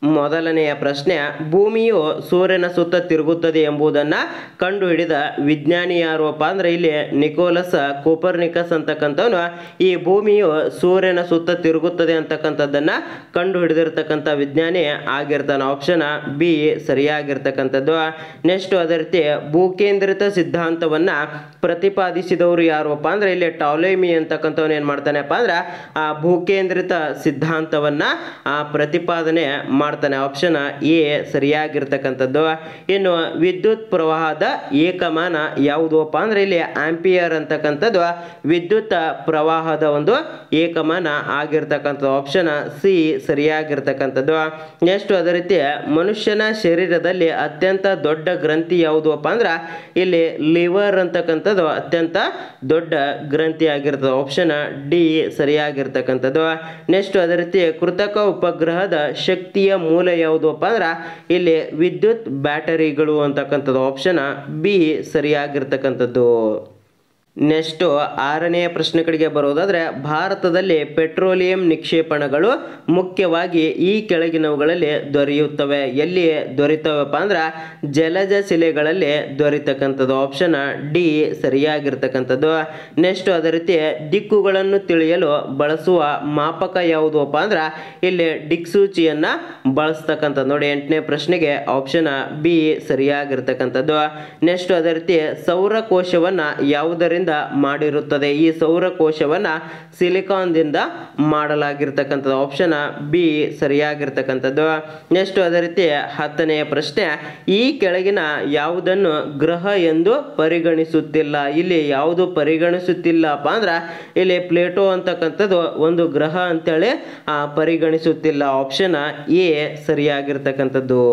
ಮೊದಲನೆಯ ಪ್ರಶ್ನೆ ಭೂಮಿಯು ಸೂರ್ಯನ ಸುತ್ತ ತಿರುಗುತ್ತದೆ ಎಂಬುದನ್ನು ಕಂಡುಹಿಡಿದ ವಿಜ್ಞಾನಿ ಯಾರಪ್ಪ ಅಂದ್ರೆ ಇಲ್ಲಿ ನಿಕೋಲಸ್ ಕೋಪರ್ನಿಕಸ್ ಅಂತಕ್ಕಂಥವನು ಈ ಭೂಮಿಯು ಸೂರ್ಯನ ಸುತ್ತ ತಿರುಗುತ್ತದೆ ಅಂತಕ್ಕಂಥದ್ದನ್ನು ಕಂಡು ಹಿಡಿದಿರ್ತಕ್ಕಂಥ ವಿಜ್ಞಾನಿ ಆಗಿರ್ತಾನೆ ಆಪ್ಷನ್ ಬಿ ಸರಿಯಾಗಿರ್ತಕ್ಕಂಥದ್ದು ನೆಕ್ಸ್ಟ್ ಅದೇ ರೀತಿ ಭೂಕೇಂದ್ರಿತ ಸಿದ್ಧಾಂತವನ್ನು ಪ್ರತಿಪಾದಿಸಿದವರು ಯಾರಪ್ಪ ಅಂದ್ರೆ ಇಲ್ಲಿ ಟಾಲೆಮಿ ಅಂತಕ್ಕಂಥವನು ಏನು ಮಾಡ್ತಾನೆಪ್ಪ ಅಂದ್ರೆ ಆ ಭೂಕೇಂದ್ರಿತ ಸಿದ್ಧಾಂತವನ್ನು ಪ್ರತಿಪಾದನೆ ಮಾಡ್ತಾನೆ ಆಪ್ಷನ್ ಎ ಸರಿಯಾಗಿರ್ತಕ್ಕಂಥದ್ದು ಇನ್ನು ವಿದ್ಯುತ್ ಪ್ರವಾಹದ ಏಕಮಾನ ಯಾವುದಪ್ಪ ಅಂದ್ರೆ ಇಲ್ಲಿ ಆಂಪಿಯರ್ ಅಂತಕ್ಕಂಥದ್ದು ವಿದ್ಯುತ್ ಪ್ರವಾಹದ ಒಂದು ಏಕಮಾನ ಆಗಿರ್ತಕ್ಕಂಥದ್ದು ಆಪ್ಷನ್ ಸಿ ಸರಿಯಾಗಿರ್ತಕ್ಕಂಥದ್ದು ನೆಕ್ಸ್ಟ್ ಅದೇ ರೀತಿ ಮನುಷ್ಯನ ಶರೀರದಲ್ಲಿ ಅತ್ಯಂತ ದೊಡ್ಡ ಗ್ರಂಥಿ ಯಾವುದಪ್ಪ ಅಂದ್ರೆ ಇಲ್ಲಿ ಲಿವರ್ ಅಂತಕ್ಕಂಥದ್ದು ಅತ್ಯಂತ ದೊಡ್ಡ ಗ್ರಂಥಿ ಆಗಿರ್ತದೆ ಆಪ್ಷನ್ ಡಿ ಸರಿಯಾಗಿರ್ತಕ್ಕಂಥದ್ದು ನೆಕ್ಸ್ಟ್ ಅದೇ ರೀತಿ ಕೃತಕ ಉಪಗ್ರಹದ ಶಕ್ತಿಯ ಮೂಲ ಯಾವುದಪ್ಪ ಅಂದ್ರೆ ಇಲ್ಲಿ ವಿದ್ಯುತ್ ಬ್ಯಾಟರಿಗಳು ಅಂತಕ್ಕಂಥದ್ದು ಆಪ್ಷನ್ ಬಿ ಸರಿಯಾಗಿರ್ತಕ್ಕಂಥದ್ದು ನೆಕ್ಸ್ಟು ಆರನೆಯ ಪ್ರಶ್ನೆ ಕಡೆಗೆ ಬರೋದಾದರೆ ಭಾರತದಲ್ಲಿ ಪೆಟ್ರೋಲಿಯಂ ನಿಕ್ಷೇಪಣಗಳು ಮುಖ್ಯವಾಗಿ ಈ ಕೆಳಗಿನವುಗಳಲ್ಲಿ ದೊರೆಯುತ್ತವೆ ಎಲ್ಲಿ ದೊರೆತವಪ್ಪ ಅಂದ್ರೆ ಜಲಜ ಶಿಲೆಗಳಲ್ಲಿ ದೊರೆತಕ್ಕಂಥದ್ದು ಆಪ್ಷನ್ ಡಿ ಸರಿಯಾಗಿರ್ತಕ್ಕಂಥದ್ದು ನೆಕ್ಸ್ಟ್ ಅದೇ ರೀತಿ ದಿಕ್ಕುಗಳನ್ನು ತಿಳಿಯಲು ಬಳಸುವ ಮಾಪಕ ಯಾವುದಪ್ಪ ಅಂದ್ರೆ ಇಲ್ಲಿ ದಿಕ್ಸೂಚಿಯನ್ನು ಬಳಸ್ತಕ್ಕಂಥದ್ದು ನೋಡಿ ಎಂಟನೇ ಪ್ರಶ್ನೆಗೆ ಆಪ್ಷನ್ ಬಿ ಸರಿಯಾಗಿರ್ತಕ್ಕಂಥದ್ದು ನೆಕ್ಸ್ಟ್ ಅದೇ ರೀತಿ ಸೌರಕೋಶವನ್ನು ಯಾವುದರಿಂದ ಮಾಡಿರುತ್ತದೆ ಈ ಸೌರಕೋಶವನ್ನು ಸಿಲಿಕಾನ್ದಿಂದ ಮಾಡಲಾಗಿರ್ತಕ್ಕಂಥದ್ದು ಆಪ್ಷನ್ ಬಿ ಸರಿಯಾಗಿರ್ತಕ್ಕಂಥದ್ದು ನೆಕ್ಸ್ಟ್ ಅದೇ ರೀತಿ ಹತ್ತನೆಯ ಪ್ರಶ್ನೆ ಈ ಕೆಳಗಿನ ಯಾವುದನ್ನು ಗ್ರಹ ಎಂದು ಪರಿಗಣಿಸುತ್ತಿಲ್ಲ ಇಲ್ಲಿ ಯಾವುದು ಪರಿಗಣಿಸುತ್ತಿಲ್ಲಪ್ಪ ಅಂದ್ರೆ ಇಲ್ಲಿ ಪ್ಲೇಟೋ ಅಂತಕ್ಕಂಥದ್ದು ಒಂದು ಗ್ರಹ ಅಂತೇಳಿ ಆ, ಪರಿಗಣಿಸುತ್ತಿಲ್ಲ ಆಪ್ಷನ್ ಎ ಸರಿಯಾಗಿರ್ತಕ್ಕಂಥದ್ದು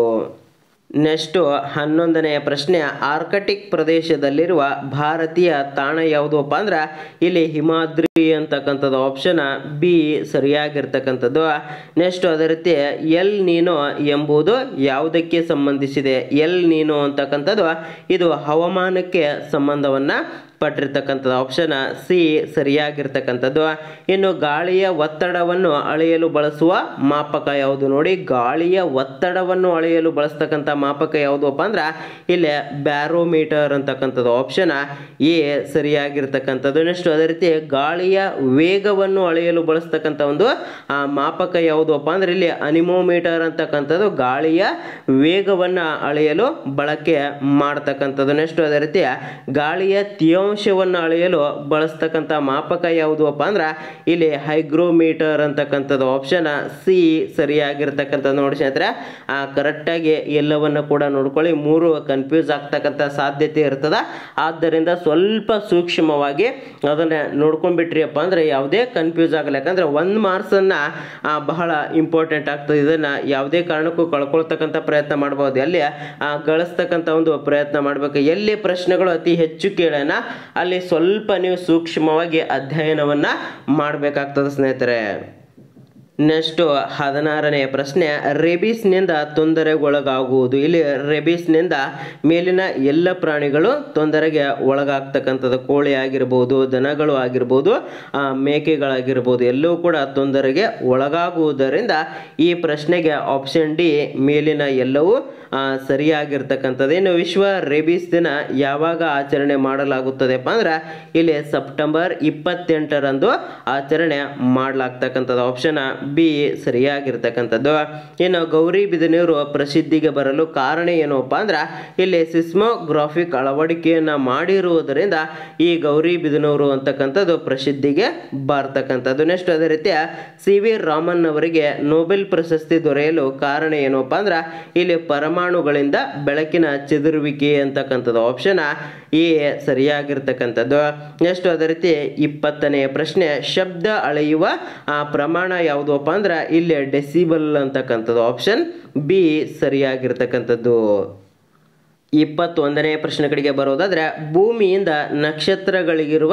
ನೆಕ್ಸ್ಟು ಹನ್ನೊಂದನೆಯ ಪ್ರಶ್ನೆ ಆರ್ಕಟಿಕ್ ಪ್ರದೇಶದಲ್ಲಿರುವ ಭಾರತೀಯ ತಾಣ ಯಾವುದಪ್ಪ ಅಂದ್ರೆ ಇಲ್ಲಿ ಹಿಮಾದ್ರಿ ಅಂತಕ್ಕಂಥದ್ದು ಆಪ್ಷನ್ ಬಿ ಸರಿಯಾಗಿರ್ತಕ್ಕಂಥದ್ದು ನೆಕ್ಸ್ಟ್ ಅದೇ ರೀತಿ ಎಲ್ ನೀನೋ ಎಂಬುದು ಯಾವುದಕ್ಕೆ ಸಂಬಂಧಿಸಿದೆ ಎಲ್ ನೀನೋ ಅಂತಕ್ಕಂಥದ್ದು ಇದು ಹವಾಮಾನಕ್ಕೆ ಸಂಬಂಧವನ್ನು ಪಟ್ಟಿರ್ತಕ್ಕಂಥದ್ದು ಆಪ್ಷನ್ ಸಿ ಸರಿಯಾಗಿರ್ತಕ್ಕಂಥದ್ದು ಇನ್ನು ಗಾಳಿಯ ಒತ್ತಡವನ್ನು ಅಳೆಯಲು ಬಳಸುವ ಮಾಪಕ ಯಾವುದು ನೋಡಿ ಗಾಳಿಯ ಒತ್ತಡವನ್ನು ಅಳೆಯಲು ಬಳಸ್ತಕ್ಕಂಥ ಮಾಪಕ ಯಾವುದಪ್ಪ ಅಂದ್ರೆ ಇಲ್ಲಿ ಬ್ಯಾರೋಮೀಟರ್ ಅಂತಕ್ಕಂಥದ್ದು ಆಪ್ಷನ್ ಎ ಸರಿಯಾಗಿರ್ತಕ್ಕಂಥದ್ದು ನೆಕ್ಸ್ಟ್ ಅದೇ ರೀತಿ ಗಾಳಿಯ ವೇಗವನ್ನು ಅಳೆಯಲು ಬಳಸ್ತಕ್ಕಂಥ ಒಂದು ಆ ಮಾಪಕ ಯಾವುದಪ್ಪ ಅಂದ್ರೆ ಇಲ್ಲಿ ಅನಿಮೋಮೀಟರ್ ಅಂತಕ್ಕಂಥದ್ದು ಗಾಳಿಯ ವೇಗವನ್ನು ಅಳೆಯಲು ಬಳಕೆ ಮಾಡ್ತಕ್ಕಂಥದ್ದು ನೆಕ್ಸ್ಟ್ ಅದೇ ರೀತಿ ಗಾಳಿಯ ತೇವಾಂಶವನ್ನು ಅಳೆಯಲು ಬಳಸ್ತಕ್ಕಂಥ ಮಾಪಕ ಯಾವುದಪ್ಪ ಅಂದ್ರೆ ಇಲ್ಲಿ ಹೈಗ್ರೋಮೀಟರ್ ಅಂತಕ್ಕಂಥದ್ದು ಆಪ್ಷನ್ ಸಿ ಸರಿಯಾಗಿರ್ತಕ್ಕಂಥದ್ದು ನೋಡಿ ಸ್ನೇಹಿತರೆ ಆ ಕರೆಕ್ಟಾಗಿ ಎಲ್ಲವನ್ನು ಕೂಡ ನೋಡ್ಕೊಳ್ಳಿ ಮೂರು ಕನ್ಫ್ಯೂಸ್ ಆಗ್ತಕ್ಕಂಥ ಸಾಧ್ಯತೆ ಇರ್ತದೆ ಆದ್ದರಿಂದ ಸ್ವಲ್ಪ ಸೂಕ್ಷ್ಮವಾಗಿ ಅದನ್ನು ನೋಡ್ಕೊಂಡ್ಬಿಟ್ರಿಯಪ್ಪ ಅಂದ್ರೆ ಯಾವುದೇ ಕನ್ಫ್ಯೂಸ್ ಆಗಲ್ಲ ಯಾಕಂದ್ರೆ ಒಂದು ಮಾರ್ಕ್ಸನ್ನು ಬಹಳ ಇಂಪಾರ್ಟೆಂಟ್ ಆಗ್ತದೆ ಇದನ್ನು ಯಾವುದೇ ಕಾರಣಕ್ಕೂ ಕಳ್ಕೊಳ್ತಕ್ಕಂಥ ಪ್ರಯತ್ನ ಮಾಡ್ಬೋದು ಅಲ್ಲಿ ಆ, ಗಳಿಸ್ತಕ್ಕಂಥ ಒಂದು ಪ್ರಯತ್ನ ಮಾಡಬೇಕು ಎಲ್ಲಿ ಪ್ರಶ್ನೆಗಳು ಅತಿ ಹೆಚ್ಚು ಕೇಳೋಣ ಅಲ್ಲಿ ಸ್ವಲ್ಪ ನೀವು ಸೂಕ್ಷ್ಮವಾಗಿ ಅಧ್ಯಯನವನ್ನು ಮಾಡಬೇಕಾಗ್ತದೆ ಸ್ನೇಹಿತರೆ ನೆಕ್ಸ್ಟು ಹದಿನಾರನೆಯ ಪ್ರಶ್ನೆ ರೇಬಿಸ್ನಿಂದ ತೊಂದರೆಗೊಳಗಾಗುವುದು ಇಲ್ಲಿ ರೇಬಿಸ್ನಿಂದ ಮೇಲಿನ ಎಲ್ಲ ಪ್ರಾಣಿಗಳು ತೊಂದರೆಗೆ ಒಳಗಾಗ್ತಕ್ಕಂಥದ್ದು ಕೋಳಿ ಆಗಿರ್ಬೋದು ದನಗಳು ಆಗಿರ್ಬೋದು ಆ, ಮೇಕೆಗಳಾಗಿರ್ಬೋದು ಎಲ್ಲವೂ ಕೂಡ ತೊಂದರೆಗೆ ಒಳಗಾಗುವುದರಿಂದ ಈ ಪ್ರಶ್ನೆಗೆ ಆಪ್ಷನ್ ಡಿ ಮೇಲಿನ ಎಲ್ಲವೂ ಆ, ಸರಿಯಾಗಿರ್ತಕ್ಕಂಥದ್ದು ಇನ್ನು ವಿಶ್ವ ರೇಬಿಸ್ ದಿನ ಯಾವಾಗ ಆಚರಣೆ ಮಾಡಲಾಗುತ್ತದೆಪ್ಪ ಅಂದ್ರೆ ಇಲ್ಲಿ ಸೆಪ್ಟೆಂಬರ್ ಇಪ್ಪತ್ತೆಂಟರಂದು ಆಚರಣೆ ಮಾಡಲಾಗ್ತಕ್ಕಂಥದ್ದು ಆಪ್ಷನ್ ಬಿ ಸರಿಯಾಗಿರ್ತಕ್ಕಂಥದ್ದು ಇನ್ನು ಗೌರಿ ಬಿದನೂರು ಪ್ರಸಿದ್ಧಿಗೆ ಬರಲು ಕಾರಣ ಏನಪ್ಪ ಅಂದ್ರೆ ಇಲ್ಲಿ ಸಿಸ್ಮೋಗ್ರಾಫಿಕ್ ಅಳವಡಿಕೆಯನ್ನು ಮಾಡಿರುವುದರಿಂದ ಈ ಗೌರಿ ಬಿದನೂರು ಅಂತಕ್ಕಂಥದ್ದು ಪ್ರಸಿದ್ಧಿಗೆ ಬರ್ತಕ್ಕಂಥದ್ದು ನೆಕ್ಸ್ಟ್ ಅದೇ ರೀತಿ ಸಿ ವಿ ರಾಮನ್ ಅವರಿಗೆ ನೊಬೆಲ್ ಪ್ರಶಸ್ತಿ ದೊರೆಯಲು ಕಾರಣ ಏನಪ್ಪ ಅಂದ್ರೆ ಇಲ್ಲಿ ಪರಮಾಣುಗಳಿಂದ ಬೆಳಕಿನ ಚೆದುರುವಿಕೆ ಅಂತಕ್ಕಂಥದ್ದು ಆಪ್ಷನ್ ಎ ಸರಿಯಾಗಿರ್ತಕ್ಕಂಥದ್ದು ನೆಕ್ಸ್ಟ್ ಅದೇ ರೀತಿ ಇಪ್ಪತ್ತನೆಯ ಪ್ರಶ್ನೆ ಶಬ್ದ ಅಳೆಯುವ ಆ, ಪ್ರಮಾಣ ಯಾವುದಪ್ಪ ಅಂದ್ರೆ ಇಲ್ಲಿ ಡೆಸಿಬಲ್ ಅಂತಕ್ಕಂಥದ್ದು ಆಪ್ಷನ್ ಬಿ ಸರಿಯಾಗಿರ್ತಕ್ಕಂಥದ್ದು ಇಪ್ಪತ್ತೊಂದನೆಯ ಪ್ರಶ್ನೆ ಕಡೆಗೆ ಬರೋದಾದ್ರೆ ಭೂಮಿಯಿಂದ ನಕ್ಷತ್ರಗಳಿಗಿರುವ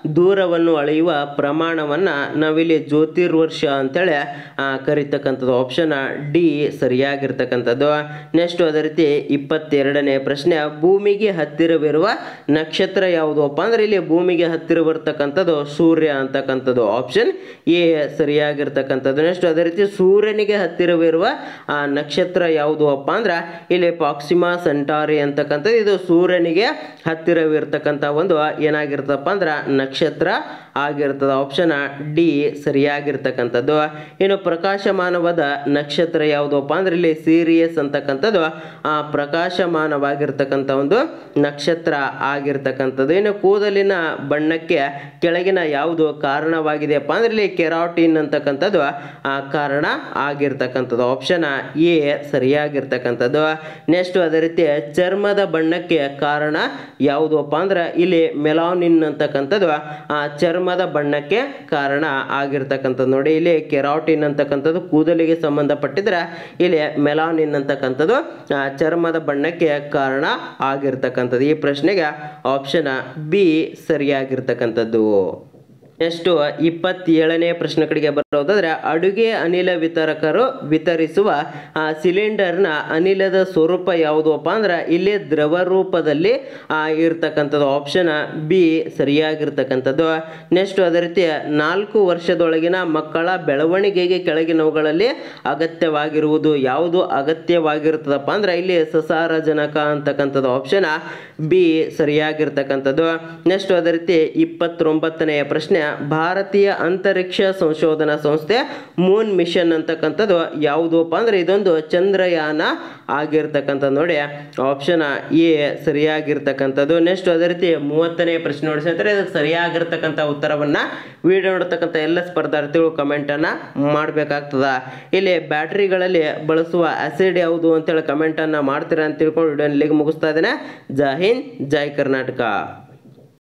ದೂರವನ್ನು ಅಳೆಯುವ ಪ್ರಮಾಣವನ್ನು ನಾವಿಲ್ಲಿ ಜ್ಯೋತಿರ್ವರ್ಷ ಅಂತೇಳಿ ಆ, ಕರಿತಕ್ಕಂಥದ್ದು ಆಪ್ಷನ್ ಡಿ ಸರಿಯಾಗಿರ್ತಕ್ಕಂಥದ್ದು ನೆಕ್ಸ್ಟ್ ಅದೇ ರೀತಿ ಇಪ್ಪತ್ತೆರಡನೇ ಪ್ರಶ್ನೆ ಭೂಮಿಗೆ ಹತ್ತಿರವಿರುವ ನಕ್ಷತ್ರ ಯಾವುದಪ್ಪ ಅಂದ್ರೆ ಇಲ್ಲಿ ಭೂಮಿಗೆ ಹತ್ತಿರ ಬರ್ತಕ್ಕಂಥದ್ದು ಸೂರ್ಯ ಅಂತಕ್ಕಂಥದ್ದು ಆಪ್ಷನ್ ಎ ಸರಿಯಾಗಿರ್ತಕ್ಕಂಥದ್ದು ನೆಕ್ಸ್ಟ್ ಅದೇ ರೀತಿ ಸೂರ್ಯನಿಗೆ ಹತ್ತಿರವಿರುವ ಆ ನಕ್ಷತ್ರ ಯಾವುದು ಅಪ್ಪ ಅಂದ್ರೆ ಇಲ್ಲಿ ಪಾಕ್ಸಿಮಾ ಸೆಂಟಾರಿ ಅಂತಕ್ಕಂಥದ್ದು ಇದು ಸೂರ್ಯನಿಗೆ ಹತ್ತಿರವಿರ್ತಕ್ಕಂಥ ಒಂದು ಏನಾಗಿರ್ತಪ್ಪ ಅಂದ್ರೆ ನಕ್ಷತ್ರ ಆಗಿರ್ತದ ಆಪ್ಷನ್ ಡಿ ಸರಿಯಾಗಿರ್ತಕ್ಕಂಥದ್ದು ಇನ್ನು ಪ್ರಕಾಶಮಾನವಾದ ನಕ್ಷತ್ರ ಯಾವುದಪ್ಪ ಅಂದ್ರೆ ಇಲ್ಲಿ ಸೀರಿಯಸ್ ಅಂತಕ್ಕಂಥದ್ದು ಆ ಪ್ರಕಾಶಮಾನವಾಗಿರ್ತಕ್ಕಂಥ ಒಂದು ನಕ್ಷತ್ರ ಆಗಿರ್ತಕ್ಕಂಥದ್ದು ಇನ್ನು ಕೂದಲಿನ ಬಣ್ಣಕ್ಕೆ ಕೆಳಗಿನ ಯಾವುದು ಕಾರಣವಾಗಿದೆಯಪ್ಪ ಅಂದ್ರೆ ಇಲ್ಲಿ ಕೆರಾಟಿನ್ ಅಂತಕ್ಕಂಥದ್ದು ಆ ಕಾರಣ ಆಗಿರ್ತಕ್ಕಂಥದ್ದು ಆಪ್ಷನ್ ಎ ಸರಿಯಾಗಿರ್ತಕ್ಕಂಥದ್ದು ನೆಕ್ಸ್ಟ್ ಅದೇ ರೀತಿ ಚರ್ಮದ ಬಣ್ಣಕ್ಕೆ ಕಾರಣ ಯಾವುದಪ್ಪ ಅಂದ್ರೆ ಇಲ್ಲಿ ಮೆಲಾನಿನ್ ಅಂತಕ್ಕಂಥದ್ದು ಆ ಚರ್ಮದ ಬಣ್ಣಕ್ಕೆ ಕಾರಣ ಆಗಿರ್ತಕ್ಕಂಥದ್ದು ನೋಡಿ ಇಲ್ಲಿ ಕೆರಾಟಿನ್ ಅಂತಕ್ಕಂಥದ್ದು ಕೂದಲಿಗೆ ಸಂಬಂಧಪಟ್ಟಿದ್ರೆ ಇಲ್ಲಿ ಮೆಲಾನಿನ್ ಅಂತಕ್ಕಂಥದ್ದು ಆ, ಚರ್ಮದ ಬಣ್ಣಕ್ಕೆ ಕಾರಣ ಆಗಿರ್ತಕ್ಕಂಥದ್ದು ಈ ಪ್ರಶ್ನೆಗೆ ಆಪ್ಷನ್ ಬಿ ಸರಿಯಾಗಿರ್ತಕ್ಕಂಥದ್ದು ನೆಕ್ಸ್ಟ್ ಇಪ್ಪತ್ತೇಳನೇ ಪ್ರಶ್ನೆ ಕಡೆಗೆ ಬರೋದಾದ್ರೆ ಅಡುಗೆ ಅನಿಲ ವಿತರಕರು ವಿತರಿಸುವ ಆ ಸಿಲಿಂಡರ್ನ ಅನಿಲದ ಸ್ವರೂಪ ಯಾವುದಪ್ಪ ಅಂದ್ರೆ ಇಲ್ಲಿ ದ್ರವ ರೂಪದಲ್ಲಿ ಆ, ಇರ್ತಕ್ಕಂಥದ್ದು ಆಪ್ಷನ್ ಬಿ ಸರಿಯಾಗಿರ್ತಕ್ಕಂಥದ್ದು ನೆಕ್ಸ್ಟ್ ಅದೇ ರೀತಿ ನಾಲ್ಕು ವರ್ಷದೊಳಗಿನ ಮಕ್ಕಳ ಬೆಳವಣಿಗೆಗೆ ಕೆಳಗಿನವುಗಳಲ್ಲಿ ಅಗತ್ಯವಾಗಿರುವುದು ಯಾವುದು ಅಗತ್ಯವಾಗಿರ್ತದಪ್ಪ ಅಂದ್ರೆ ಇಲ್ಲಿ ಸಸಾರಜನಕ ಅಂತಕ್ಕಂಥದ್ದು ಆಪ್ಷನ್ ಬಿ ಸರಿಯಾಗಿರ್ತಕ್ಕಂಥದ್ದು ನೆಕ್ಸ್ಟ್ ಅದೇ ರೀತಿ ಇಪ್ಪತ್ತೊಂಬತ್ತನೆಯ ಪ್ರಶ್ನೆ ಭಾರತೀಯ ಅಂತರಿಕ್ಷ ಸಂಶೋಧನಾ ಸಂಸ್ಥೆ ಮೂನ್ ಮಿಷನ್ ಅಂತಕ್ಕಂಥದ್ದು ಯಾವುದಪ್ಪ ಅಂದ್ರೆ ಇದೊಂದು ಚಂದ್ರಯಾನ ಆಗಿರ್ತಕ್ಕಂಥದ್ದು ನೋಡಿ ಆಪ್ಷನ್ ಎ ಸರಿಯಾಗಿರ್ತಕ್ಕಂಥದ್ದು ನೆಕ್ಸ್ಟ್ ಅದೇ ರೀತಿ ಮೂವತ್ತನೇ ಪ್ರಶ್ನೆ ನೋಡಿ ಸ್ನೇಹಿತರೆ ಇದಕ್ಕೆ ಸರಿಯಾಗಿರ್ತಕ್ಕಂಥ ಉತ್ತರವನ್ನ ವಿಡಿಯೋ ನೋಡ್ತಕ್ಕಂಥ ಎಲ್ಲ ಸ್ಪರ್ಧಾರ್ಥಿಗಳು ಕಮೆಂಟನ್ನು ಮಾಡಬೇಕಾಗ್ತದ ಇಲ್ಲಿ ಬ್ಯಾಟ್ರಿಗಳಲ್ಲಿ ಬಳಸುವ ಆಸಿಡ್ ಯಾವುದು ಅಂತೇಳಿ ಕಮೆಂಟನ್ನು ಮಾಡ್ತೀರಾ ಅಂತ ತಿಳ್ಕೊಂಡು ವಿಡಿಯೋ ಇಲ್ಲಿಗೆ ಮುಗಿಸ್ತಾ ಇದ್ದೇನೆ ಜೈ ಹಿಂದ್ ಜೈ ಕರ್ನಾಟಕ